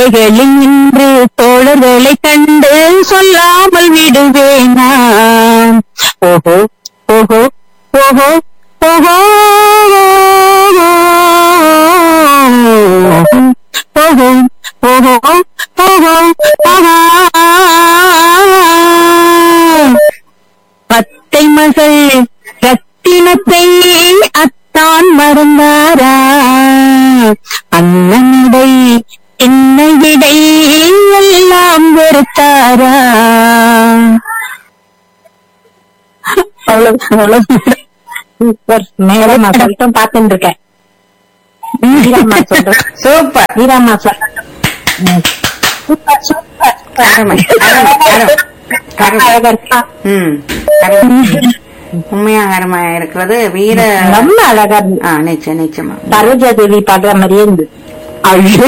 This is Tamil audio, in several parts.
தொல்லைகளில் நின்று தோழர்களை கண்டு சொல்லாமல் விடுவேனா ஓஹோ ஓஹோ ஓஹோ ஓஹோ ஓஹோ ஓஹோ ஓஹோ ஓஹோ பத்தை மகள் ரத்தினத்தை அத்தான் மறந்தாரா அண்ணனிடை என்ன விடை எல்லாம் வெறுத்தாரா அவ்வளவு அவ்வளவு சூப்பர் மேலமா சொல்லிட்டும் பார்த்துட்டு இருக்கேன் வீராமா சொல்றேன் சூப்பர் வீராமா சொல்றேன் சூப்பர் சூப்பர் அருமை அருமை அருமை அழகா இருக்கா ம் அருமை. உண்மையாக அருமையா இருக்கிறது வீர ரொம்ப அழகா இருந்து ஆ நிச்சயம் நிச்சயமா சரோஜா தேவி பாடுற மாதிரியே இருந்து ஐயோ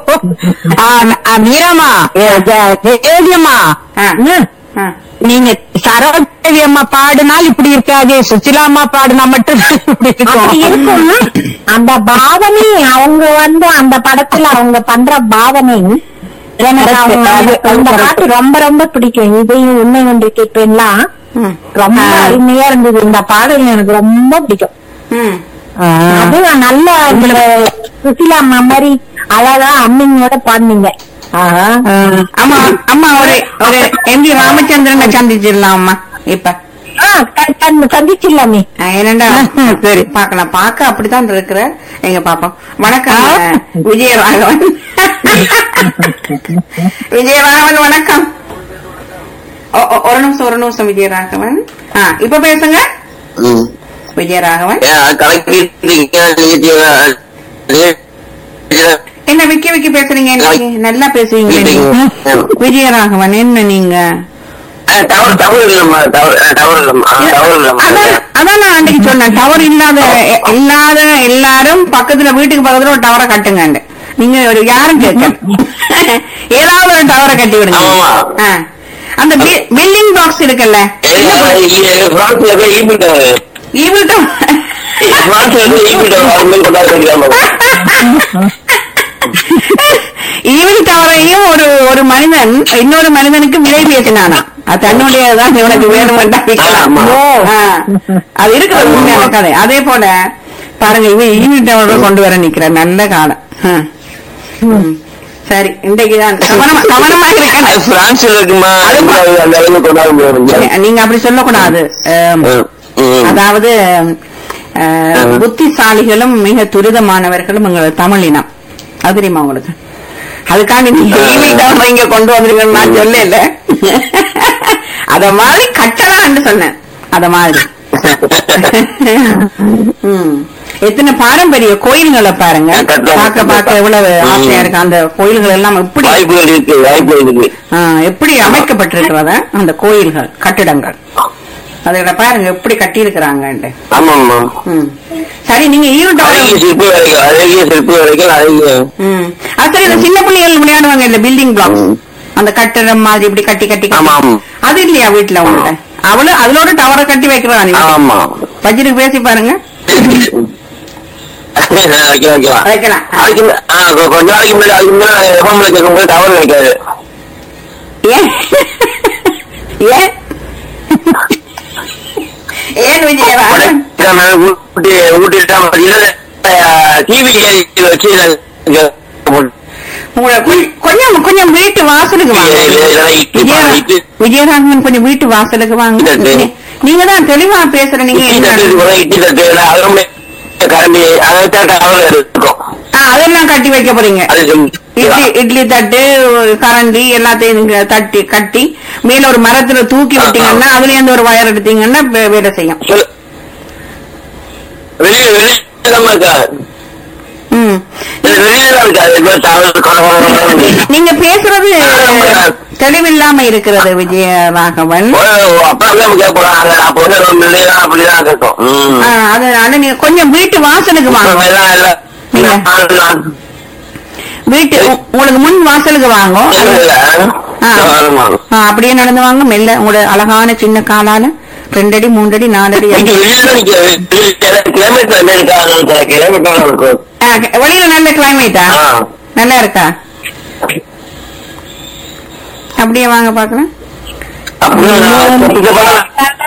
மீராமா தேவியம்மா ஆ. ம். ஆ. நீங்க சரோஜாதேவி அம்மா பாடினால் இப்படி இருக்காது சுசிலா அம்மா பாடினா மட்டும் இப்படி அப்படி இருக்கும் இருக்கும் அந்த பாவனை அவங்க வந்து அந்த படத்துல அவங்க பண்ற பாவனை எனக்கு Correct. அவங்க அது- அது அந்த correct. பாட்டு ரொம்ப ரொம்ப பிடிக்கும் இதையும் உண்மை ஒன்று கேட்பேன்லாம் ம் ரொம்ப ஆ. அருமையா இருந்தது இந்த பாடல் எனக்கு ரொம்ப பிடிக்கும் ம் அது நல்ல இந்த சுசிலா அம்மா மாதிரி அழகா அம்மிங்கோட பாடுனீங்க ஆஹா. அம்மா அம்மா ஒரு ஒரு எம் ஜி ராமச்சந்திரனை சந்திச்சிடலாம் அம்மா இப்ப ஆ, க- க- சந்திச்சிடலாமே ஆ, ஏனண்டா சரி. பாக்கலாம் பார்க்க அப்படித்தான் இருக்கிற எங்க பாப்போம் வணக்கம் விஜயராகவன் விஜயராகவன் வணக்கம் ஒ- ஒ- ஒரு நிமிஷம் ஒரு நிமிஷம் விஜயராகவன் ஆ இப்ப பேசுங்க ம். விஜயராகவன் ஏன் கலக்கிட்டீங்க நிகழ்ச்சியில நிகழ்ச்சியில என்ன விக்கி விக்கி பேசுறீங்க இன்னைக்கு? நல்லா பேசுவீங்க கலக்கிட்டீங்க. விஜயராகவன் என்ன நீங்க ஆ, டவர் டவர் இல்லம்மா டவர் ஆ, டவர் இல்லம்மா ஆ, டவர் இல்லம்மா அதான் அதான் நான் அன்னைக்கு சொன்னேன் டவர் இல்லாத எ- இல்லாத எல்லாரும் பக்கத்துல வீட்டுக்கு பக்கத்துல ஒரு டவரை கட்டுங்க நீங்க ஒரு யாரும் கேட்க ஏதாவது ஒரு டவரை கட்டி விடுங்க ஆமாமா. ஆ. அந்த பில்டிங் பாக்ஸ் இருக்குல்ல பிரான்ஸ்ல போய் ஈபிள் டவர் ஈவில் பிரான்ஸ்ல இருந்து ஈபிள் டவர் அது மாதிரி கொண்டாட தெரியாம ஈவில் டவரையும் ஒரு ஒரு மனிதன் இன்னொரு மனிதனுக்கு விலை பேசினானா அது தன்னுடையதான் இவனுக்கு வேணுமெண்டா விற்கலாம். ஆமா. ஆ. அது இருக்கிறது உண்மையான கதை அதே போல பாருங்க இவன் ஈவில் டவர் கொண்டு வர நிக்கிற நல்ல காலம் ஆ. ம். சரி இன்றைக்குதான் கவனமா கவனமா அது இருக்கேன் பிரான்ஸ்ல இருக்குமா அந்த அளவுக்கு கொண்டாட முடியாது நீங்க அப்படி சொல்லக்கூடாது ஆம். ம், ம். அதாவது அஹ், ம். புத்திசாலிகளும் மிக துரிதமானவர்களும் எங்கள் தமிழினம் அது தெரியுமா உங்களுக்கு அதுக்காண்டி நீங்க ம். ஈவில் டவர் இங்க கொண்டு வந்திருக்கீங்கன்னு நான் சொல்லல அத மாதிரி கட்டலாம்னு சொன்னேன் அத மாதிரி ம். எத்தனை பாரம்பரிய கோயில்களை பாருங்க கட்டலாம். பார்க்க பார்க்க எவ்வளவு ஆசையா இருக்கு அந்த கோயில்கள் எல்லாம் எப்படி வாய்ப்புகள் இருக்கு வாய்ப்புகள் இருக்கு ஆ, எப்படி அமைக்கப்பட்டிருக்கிறத அந்த கோயில்கள் கட்டிடங்கள் அதுல பாருங்க எப்படி கட்டி இருக்கிறாங்க ஆமாம்மா சரி நீங்க ஈரோட்டோட அழகிய சிற்பி வேலைகள் அழகிய சிற்பி வேலைகள் அழகிய ம் அது சரி இந்த சின்ன பிள்ளைகள் விளையாடுவாங்க இல்ல பில்டிங் பிளாக்ஸ் ம். அந்த கட்டிடம் மாதிரி இப்படி கட்டி கட்டி கட்டி. ஆமா, ஆமா. அது இல்லையா வீட்டுல உங்கள்ட்ட அவளு அதுலோட டவரை கட்டி வைக்கிறதா நீ ஆமா பட்ஜெட்டுக்கு பேசி பாருங்க வைக்கலாம் வைக்கலாம் வைக்கலாம் அதுக்கு மே- ஆ, கொ- கொஞ்ச நாளைக்கு முன்னாடி அதுக்கு முன்னாடி எஃப்எம்ல கேட்கும்போது டவர் வைக்காது ஏன் ஏன் ஏன் விஜயராகவன் கொடைக்கானல், ஊட்டி ஊட்டி டிவி வச்சு இங்க போட்டு- உங்களை கொ- கொஞ்சம் கொஞ்சம் வீட்டு வாசலுக்கு வாங்க இல்ல, இல்ல, இட்லி விஜய- பா- இட்லி. விஜயராகவன் கொஞ்சம் வீட்டு வாசலுக்கு வாங்க இட்லி தட்டு. நீங்க தான் தெளிவா பேசுற நீங்க இட்லி என்ன தட்டு கூட இட்லி தட்டு அதுவும் கரண்டி அதை வச்சா டவர் இருக்கும் ஆ, அதெல்லாம் கட்டி வைக்க போறீங்க அது இட்லி இட்லி தட்டு கரண்டி எல்லாத்தையும் நீங்க தட்டி கட்டி மேல ஒரு மரத்துல தூக்கி ஆ, ஆ. விட்டீங்கன்னா அதுல இருந்து ஒரு வயர் எடுத்தீங்கன்னா வே- வேலை செய்யும் சொல்லு. வெளியே வெளியே தான் இருக்கா ம். வெளியே தான் இருக்கா இது டவர் கொட கொட கொடன்னு. நீங்க பேசுறது ஆ. தெளிவில்லாம இருக்கிறது விஜயராகவன் அப்பதான் கேட்க போறாங்க அப்ப வந்து ரொம்ப மில்லியன் அப்படிதான் கேட்கும் ம். ஆ, அதனால நீங்க கொஞ்சம் வீட்டு வாசலுக்கு வாங்க இப்ப எல்லாம் இல்ல. இல்ல. ஆ, வீட்டு உ- உங்களுக்கு முன் வாசலுக்கு வாங்க இல்ல, இல்ல. ஆ. ஆமா. ஆ, அப்படியே நடந்து வாங்க மெல்ல உங்களோட அழகான சின்ன காலால ரெண்டடி மூன்றடி நாலடி இங்க அஞ்சு வெளியில நிக்க கிளைமேட் கிளைமேட் இருக்கும் ஆ, வெளியில நல்ல கிளைமேட்டா ஆ. நல்லா இருக்கா அப்படியே வாங்க பாக்கலாம் அப்படியே நான் இந்த படம்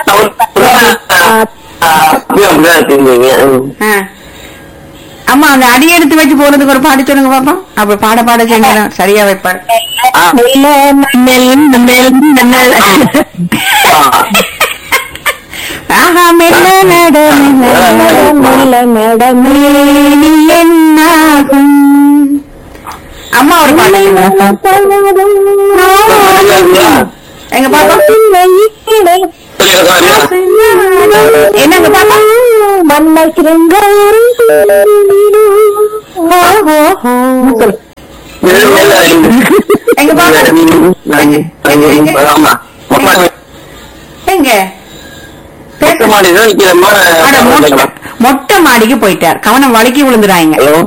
அப்படியே அப்படிதான் இருக்கீங்க ஆ. அம்மா அந்த அடி எடுத்து வச்சு போறதுக்கு ஒரு பாட்டு சொல்லுங்க பாப்போம் அப்ப பாட பாட சொன்னா சரியா வைப்பாரு மெல்ல மெல்ல மெல்ல மெல்ல ஆஹா மெல்ல நட மெல்ல மெல்ல மெல்ல நீ என்னாகும் அம்மா ஒரு பாட்டு சொல்லுங்க. எங்க பாப்பா என்னங்க பாப்பா வண்ண சிறங்காரம் எங்க பாப்பா எங்க பேச அட, மொட்டை- மொட்டை மாடிக்கு போயிட்டார் கவனம் வலிக்கி விழுந்துறாங்க ஹலோ?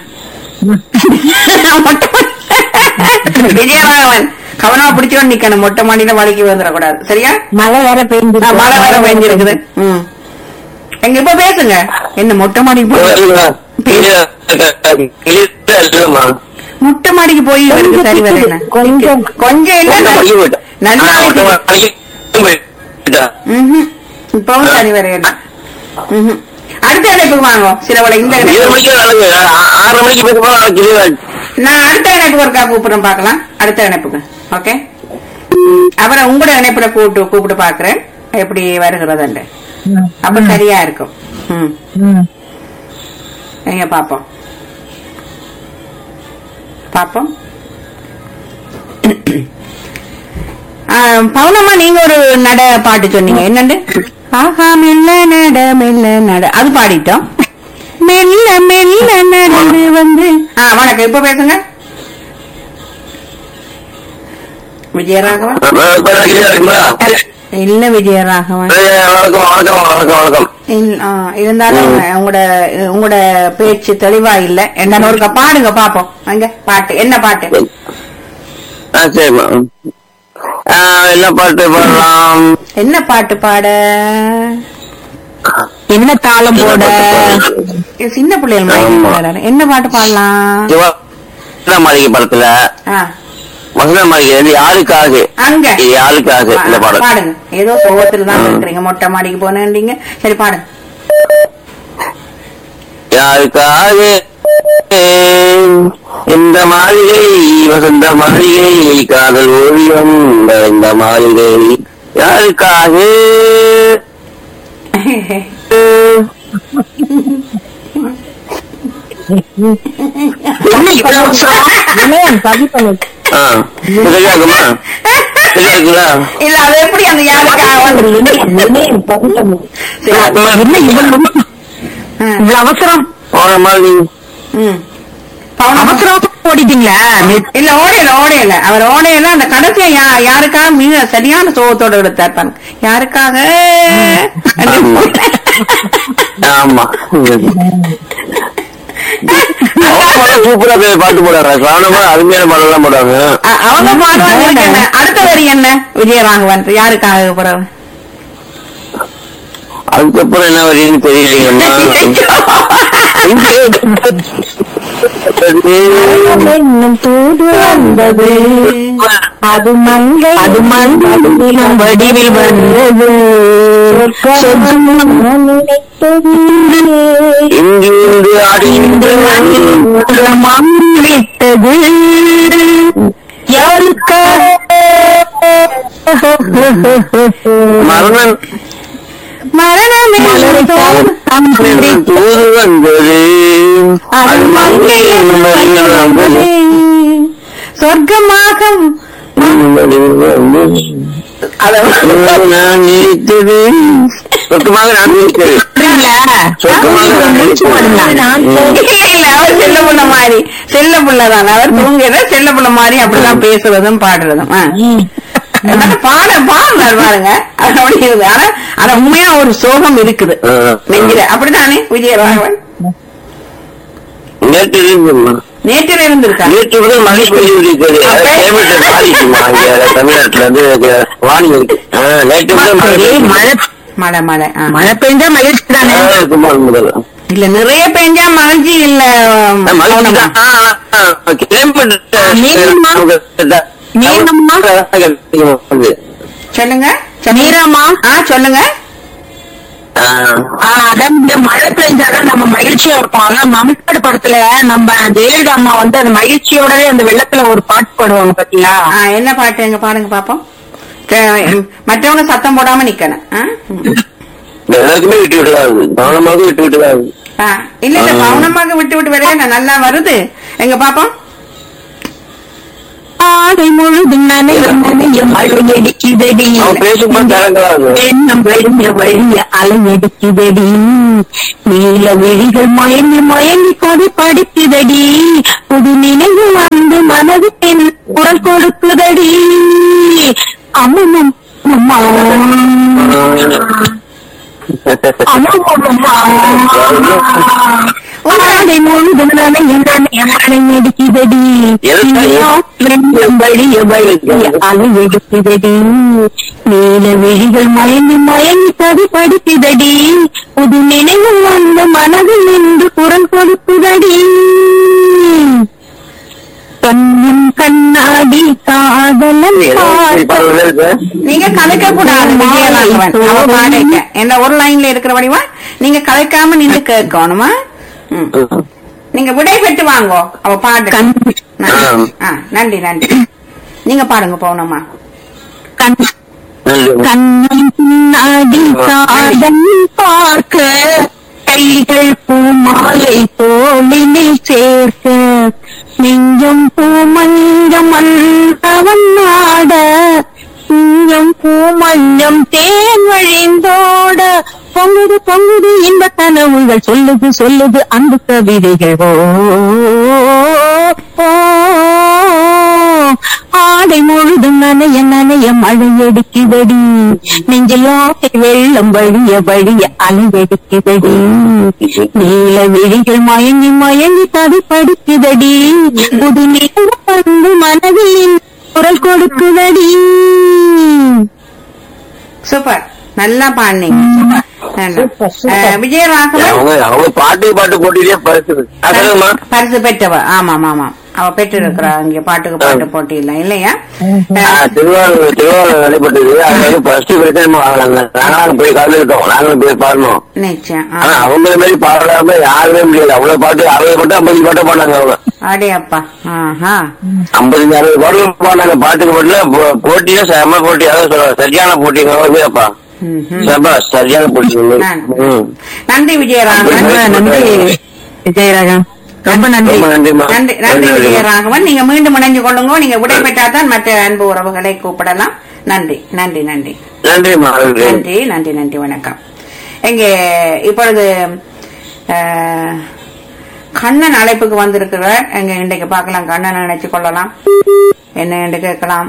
மொட்டை மாடி- விஜயராகவன் கவனமா பிடிச்சோன்னு நிக்கணும் மொட்டை மாடியில வலிக்கி விழுந்துடக்கூடாது சரியா மழை வேற பெய்ஞ்சு ஆ, மழை வேற பெஞ்சிருக்குது ம் எங்க இப்ப பேசுங்க என்ன மொட்டை மாடிக்கு போய் மொட்டை மாடிக்கு போய் இவருக்கு சரி வரல கொஞ்சம் கொஞ்சம் இல்ல நல்லா ம்ஹும். இப்பவும் சரி வரையல ம்ஹும். அடுத்த இணைப்புக்கு வாங்க சில வளை இந்த இணைப்பு ஆறு மணிக்கு பேச போனா நான் அடுத்த இணைப்பு ஒருக்கா கூப்பிடுறேன் பார்க்கலாம் அடுத்த இணைப்புக்கு ஓகே அப்புறம் உங்களோட இணைப்புல கூப்பிட்டு கூப்பிட்டு பாக்குறேன் எப்படி வருகிறதுண்டு அப்ப சரியா இருக்கும் ம் எங்க பாப்போம் பாப்போம் ஆ, பவுனம்மா நீங்க ஒரு நட பாட்டு சொன்னீங்க என்னண்டு ஆஹா மெல்ல நட மெல்ல நட அது பாடிட்டோம் மெல்ல மெல்ல நடந்து வந்து ஆ வணக்கம் இப்ப பேசுங்க விஜயராகவன் இல்ல விஜயராகவன் வணக்கம் வணக்கம் வணக்கம் வணக்கம் இல்ல, ஆ, இருந்தாலும் உங்களோட உங்களோட பேச்சு தெளிவா இல்ல என்ன ஒருக்கா பாடுங்க பாப்போம் அங்க பாட்டு என்ன பாட்டு ஆ சரிம்மா ஆ, என்ன பாட்டு பாடலாம் என்ன பாட்டு பாட என்ன தாளம் போட இது சின்ன பிள்ளைகள் மாதிரி ஆமா. பாடுறாரு. என்ன பாட்டு பாடலாம் சிவா மாளிகை படத்துல ஆ, மகன மாளிகை வந்து யாருக்காக அங்க இது யாருக்காக இந்த பா- பாடல் பாடுங்க ஏதோ சோகத்துல தான் ம். இருக்கிறீங்க மொட்டை மாடிக்கு போனேன்றீங்க சரி பாடுங்க யாருக்காக இந்த மாளிகை வசந்த மாளிகை காதல் ஓவியம் இந்த மாளிகை யாருக்காக என்ன இவ்வளவு அவசரம்? இளையன் பதிவு பண்ணி ஆ, சரியா இருக்குமா சரியா இருக்குங்களா இல்ல அது எப்படி அந்த யாருக்காக வந்து இளையன் பதிவு பண்ணி சரி, என்ன இவ்வளவு ஆ, இவ்வளவு அவசரம் போன மாதிரி ம். பவுனம் அவசரம் ஓடிட்டீங்களா இல்ல ஓடையில ஓடையில அவர் ஓடையில அந்த கடைசியா யா- யாருக்காக மிக சரியான சோகத்தோட எடுத்தார் பாருங்க யாருக்காக ஆமா. ஆமா அவங்க சூப்பரா பே- பாட்டு போடுறாங்க கவனமா அருமையான பாடல் எல்லாம் போடுறாங்க அ- அவங்க பாடுவாங்க எனக்கு என்ன அடுத்த வரி என்ன விஜயராகவன் யாருக்காக போறவன் அதுக்கப்புறம் என்ன வரின்னு தெரியலைங்கம்மா என்னும் தூது வந்தது அது மங்கை அது மங்கிலும் வடிவில் வந்தது சொர்க்கம் நினைத்தது இங்கிருந்து அடிந்து உலகம் விட்டது யாருக்காக மரணம் மரணமே தூது வந்தது அது மங்கையின் மடியில் வந்தது. சொர்க்கமாக மடியில் வந்தது. நான் நினைத்தது சொர்க்கமாக நான் நினைத்தது சொர்க்கமாக நான் நினைத்தது இல்ல அவர் செல்ல புள்ள மாதிரி செல்ல புள்ளதான் அவர் தூங்குற செல்ல புள்ள மாதிரி அப்படிதான் பேசுறதும் பாடுறதும் ஆ. அதனால பாட பாடுறாரு பாருங்க அது அப்படி இருக்குது ஆனா அது உண்மையா ஒரு சோகம் இருக்குது ஆ. நெஞ்சில அப்படித்தானே விஜயராகவன் நேற்று இருந்துமா நேற்று இருந்திருக்கா நேற்று முதல் மழை பெய்து இருக்கிறது கிளைமேட் மாறிக்குமா இங்க தமிழ்நாட்டுல வந்து வானி இருக்கு ஆ, நேற்று முதல் மழை பெய்யுது. மழை மழை மழை ஆ. மழை பெஞ்சா மகிழ்ச்சி தானே ஆ, இருக்குமா முதல்ல இல்ல நிறைய பெஞ்சா மகிழ்ச்சி இல்ல மழை பவுனம்மா. தான். ஆ, ஆ, ஆ, climate நீங்களுமா? நமக்கு மீனம்மா சொல்லுங்க மீரம்மா ஆ சொல்லுங்க அதான் இந்த மழை பெஞ்சாதான் நம்ம மகிழ்ச்சியா இருப்போம் ஆனா மமிழ்நாடு படத்துல நம்ம ஜெயலலிதா அம்மா வந்து அந்த மகிழ்ச்சியோடவே அந்த வெள்ளத்துல ஒரு பாட்டு பாடுவாங்க பாத்தீங்களா ஆ என்ன பாட்டு எங்க பாருங்க பாப்போம் சே- மற்றவங்க சத்தம் போடாம நிக்கணும் ஆ? ம். எல்லாருக்குமே விட்டு விட்டுதான் கவனமாக விட்டு விட்டுதான் ஆ, இல்ல இல்ல ஆ. கவனமாக விட்டு விட்டு வரையா நல்லா வருது எங்க பாப்போம் ஆடை முழுதும் நனைய நனைய மழை அடிக்குதடி அவன் பேசும்போது தரங்களா இருக்கும் எண்ணம் வழிய வழிய அலை அடிக்குதடி நீல விழிகள் மயங்கி மயங்கி கொடி படிக்குதடி புது நினைவு வந்து மனது என் குரல் கொடுக்குதடி அம்மனும் அம்மா ஆடை முழுதும் நனைய நனைய மழை அடிக்குதடி வெள்ளம் வழிய வழிய அலை எடுக்குதடி நீல விழிகள் மயங்கி மயங்கி கவி படிக்குதடி புது நினைவு வந்து மனதில் நின்று குரல் கொடுக்குதடி கண்ணும் கண்ணாடி காதலன் பார்த்த நீங்க கலைக்க கூடாது விஜயராகவன் அவ பாடைக்க என்ன ஒரு லைன்ல இருக்கிற வடிவா நீங்க கலைக்காம நின்று கேட்கணுமா ம். நீங்க விடை பெற்று வாங்கோ அவ பாடு கண் நன்றி. ஆ, நன்றி நன்றி நீங்க பாடுங்க பௌனமா கண் கண்ணன் பின்னாடி காதல் பார்க்க கைகள் பூமாலை தோளினில் சேர்க்க நெஞ்சம் பூமஞ்சம் மன்னவன் நாட நெஞ்சம் பூமஞ்சம் தேன் வழிந்தோட பொங்குது பொங்குது இன்ப கனவுகள் சொல்லுது சொல்லுது அந்த கவிதைகள் ஓ ஓ, ஆடை முழுதும் நனைய நனைய மழை அடிக்குதடி நெஞ்சில் ஆசை வெள்ளம் வழிய வழிய அலை அடிக்குதடி நீல விழிகள் மயங்கி மயங்கி தடி படிக்குதடி புது நீர் வந்து மனதில் குரல் கொடுக்குதடி சூப்பர் நல்லா பாடினீங்க நல்லா. அஹ், விஜயராகவன் அவங்க அவங்க பாட்டு பாட்டு போட்டியிலே பரிசு சொல்லுங்கம்மா பரிசு பெற்றவ ஆமாம் ஆமாம் அவ பெற்று இருக்கிறா இங்க பாட்டுக்கு பாட்டு போட்டி இல்ல இல்லையா அஹ், திருவாரூர் திருவாரூர் நடைபெற்றது அது வந்து ஃபர்ஸ்ட் பிரச்சனை வாங்கலாங்க நாங்களும் போய் கலந்துருக்கோம் நாங்களும் போய் பாடணும் நிச்சயம் ஆ. ஆனா அவங்கள மாதிரி பாடாம யாருமே முடியாது அவ்வளவு பாட்டு அறுபது பாட்டு ஐம்பது பாட்டு பாடாங்க அவங்க அடே அப்பா ஆஹா ஐம்பது அறுபது பாட்டு பாடாங்க பாட்டுக்கு பாட்டுல போட்டியும் செம போட்டி அதான் சொல்லுவாங்க சரியான போட்டிங்க அப்பா ம், ம். செம சரியான போட்டி ம். நன்றி விஜயராகவன் நன்றி விஜயராகன் ரொம்ப நன்றி ரொம்ப நன்றிம்மா நன்றி நன்றி விஜயராகவன் நீங்க மீண்டும் இணைஞ்சு கொள்ளுங்க நீங்க விடை பெற்றாதான் மற்ற அன்பு உறவுகளை கூப்பிடலாம் நன்றி நன்றி நன்றி நன்றிம்மா நன்றி நன்றி நன்றி நன்றி வணக்கம் எங்கே இப்பொழுது அஹ், கண்ணன் அழைப்புக்கு வந்திருக்கிறார் எங்க இன்றைக்கு பார்க்கலாம் கண்ணன் நினைச்சு கொள்ளலாம் என்ன என்று கேட்கலாம்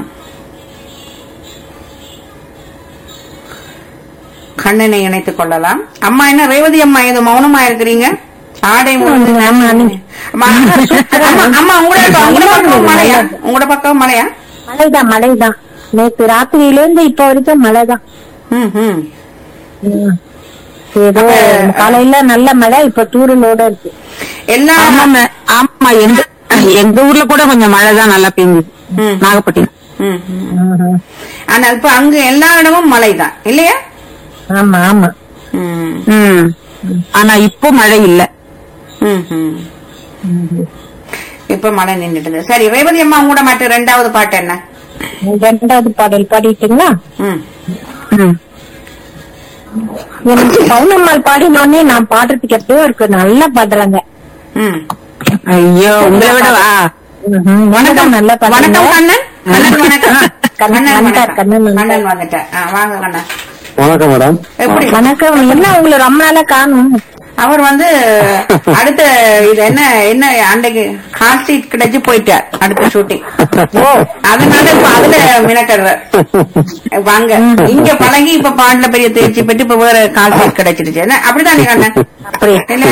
கண்ணனை இணைத்துக் கொள்ளலாம் அம்மா என்ன ரேவதி அம்மா ஏதோ மௌனமா இருக்கிறீங்க ஆடை முழுது அம்மா, அம்மா, அம்மா உங்களோட உங்களோட பக்கம் மழையா உங்களோட பக்கம் மழையா மழைதான் மழைதான் நேத்து ராத்திரியில இருந்து இப்ப வரைக்கும் மழைதான் ம் ம் ம். ஏதோ காலையில நல்ல மழை இப்ப தூரலோட இருக்கு எல்லா ஆமா எங்க எங்க ஊர்ல கூட கொஞ்சம் மழை தான் நல்லா பெய்யுது ம். நாகப்பட்டினம் ம், ம். ஆனா இப்ப அங்க எல்லா இடமும் மழைதான் இல்லையா ஆமா ஆமா ம், ம் ஆனா இப்போ மழை இல்ல ம், ம். இப்ப மழை நின்றுட்டு சரி ரேவதி அம்மா உங்களோட மற்ற ரெண்டாவது பாட்டு என்ன ரெண்டாவது பாடல் பாடிட்டுங்களா ம். ம். எனக்கு பௌர்ணம்மாள் பாடினோடனே நான் பாடுறதுக்கு எப்படியோ இருக்கு நல்லா பாடுறாங்க ம். ஐயோ உங்களை விடவா வணக்கம் நல்லா வணக்கம் கண்ணன் கண்ணன் வணக்கம் கண்ணன் கண்ணன் வந்துட்டார், வணக்கம். கண்ணன் வந்துட்டார். கண்ணன் வந்துட்டார் ஆ, வாங்க கண்ணன் வணக்கம் மேடம் எப்படி வணக்கம் என்ன உங்களை ரொம்ப நாளா காணும் அவர் வந்து அடுத்த இது என்ன என்ன அன்றைக்கு ஹாட் சீட் கிடைச்சு போயிட்டார் அடுத்த ஷூட்டிங் அதனால இப்ப அதுல மினக்கடுறார் வாங்க இங்க பழகி இப்ப பாடல பெரிய தேர்ச்சி பெற்று இப்ப வேற கால் சீட் கிடைச்சிருச்சு என்ன அப்படிதானே கண்ணன் அப்படி இல்ல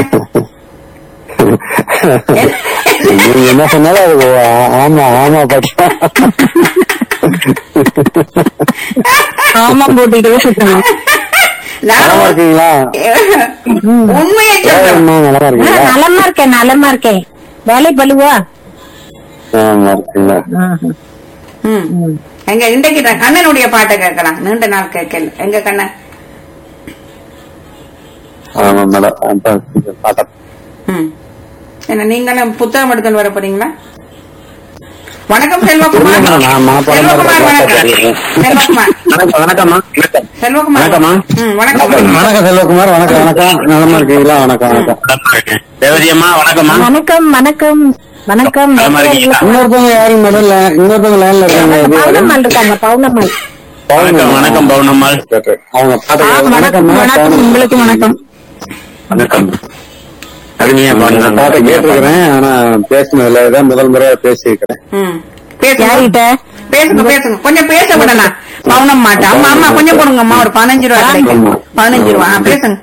நீங்க என்ன சொன்னாலும் அது ஆமா ஆமா பாட்டா ஆமா போட்டுக்கிட்டே சுத்தணும் நான் நலமா இருக்கீங்களா உண்மையை சொல்றேன் அம்மா நலமா இருக்கீங்களா நலமா இருக்கேன் நலமா இருக்கேன் வேலை பழுவா நலமா இருக்கீங்களா ம் எங்க இன்றைக்கு நான் கண்ணனுடைய பாட்டை கேட்கலாம் நீண்ட நாள் கேட்கல எங்க கண்ணன் ஆமா மேடம் பாட்டா ம் என்ன நீங்களும் புத்தகம் எடுத்துன்னு வர போறீங்களா வணக்கம் செல்வகுமார் நான் மாப்பிள்ளை செல்வகுமார் வணக்கம் இருக்கேன். செல்வகுமார் வணக்கம் வணக்கம்மா செல்வகுமார் வணக்கம்மா. ம் வணக்கம் வணக்கம் செல்வகுமார் வணக்கம் வணக்கம் நலமா இருக்கீங்களா வணக்கம் வணக்கம் ரேவதி அம்மா வணக்கம்மா வணக்கம் வணக்கம் வணக்கம் நலமா இருக்கீங்களா? இன்னொருத்தவங்க யாரும் மேடம் இன்னொருத்தவங்க லைன்ல இருக்காங்க எப்படி வரும்? பௌர்ணம்மாள் இருக்காங்க பௌர்ணம்மாள் வணக்கம் வணக்கம் பவுனம்மாள் அவங்க பாட்டு வணக்கம் வணக்கம்மா, வணக்கம் பௌர்ணமி. உங்களுக்கு வணக்கம் வணக்கம் அருமையா நான் பாடுங்க பாட்டை கேட்டிருக்கிறேன் ஆனா பேசினதுல இதான் முதல் முறையா பேசியிருக்கிறேன் ம் பேசுங்க யார்கிட்ட பேசுங்க பேசுங்க கொஞ்சம் பேச விடலாம் மௌனம் மாட்டேன் அம்மா அம்மா கொஞ்சம் கொடுங்கம்மா ஒரு பதினஞ்சு ரூபா கிடைக்கும் பதினஞ்சு ரூபா ஆ, பேசுங்க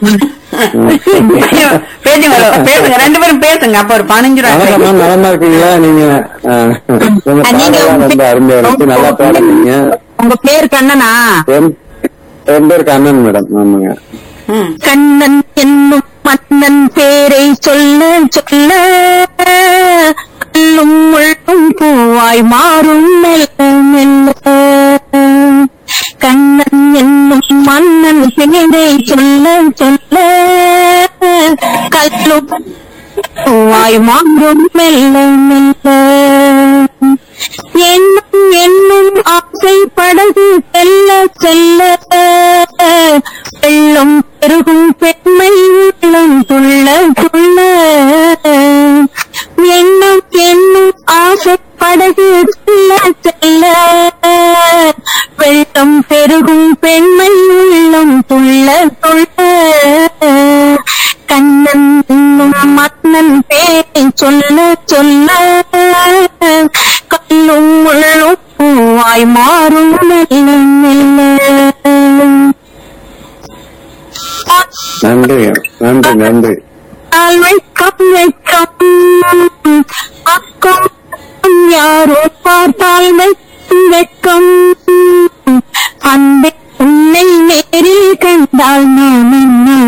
பேசுங்க பேசுங்க ரெண்டு பேரும் பேசுங்க அப்ப ஒரு பதினஞ்சு ரூபா வணக்கம்மா கிடைக்கும். நலமா இருக்கீங்களா நீங்க அஹ், உங்க நீங்க பாடலாம் ரொம்ப அருமையா இருந்துச்சு நல்லா பாடுறீங்க உங்க பேர் கண்ணனா என் என் பேர் கண்ணன் மேடம் ஆமாங்க ம் கண்ணன் என்னும் மன்னன் பேரை சொல்ல சொல்ல கல்லும் முள்ளும் பூவாய் மாறும் மெல்ல மெல்ல கண்ணன் என்னும் மன்னன் பேரை சொல்ல சொல்ல கல்லும் பூவாய் மாறும் மெல்ல மெல்ல என்னும் என்னும் ஆசை படகு செல்ல செல்ல வெள்ளம் பெருகும் பெண்மை உள்ளம் துள்ள துள்ள எண்ணம் என்னும் ஆசை படகு செல்ல செல்ல வெள்ளம் பெருகும் பெண்மை உள்ளம் துள்ள துள்ள கண்ணன் என்னும் மன்னன் பேரை சொல்ல சொல்ல கல்லும் முள்ளும் பூவாய் மாறும் மெல்ல மெல்ல நன்றி நன்றி நன்றி ஆள் வெட்கம் வெட்கம் அக்கம் யாரோ பார்த்தால் வெட்கம் வெட்கம் அன்பே உன்னை நேரில் கண்டால் நான் என்ன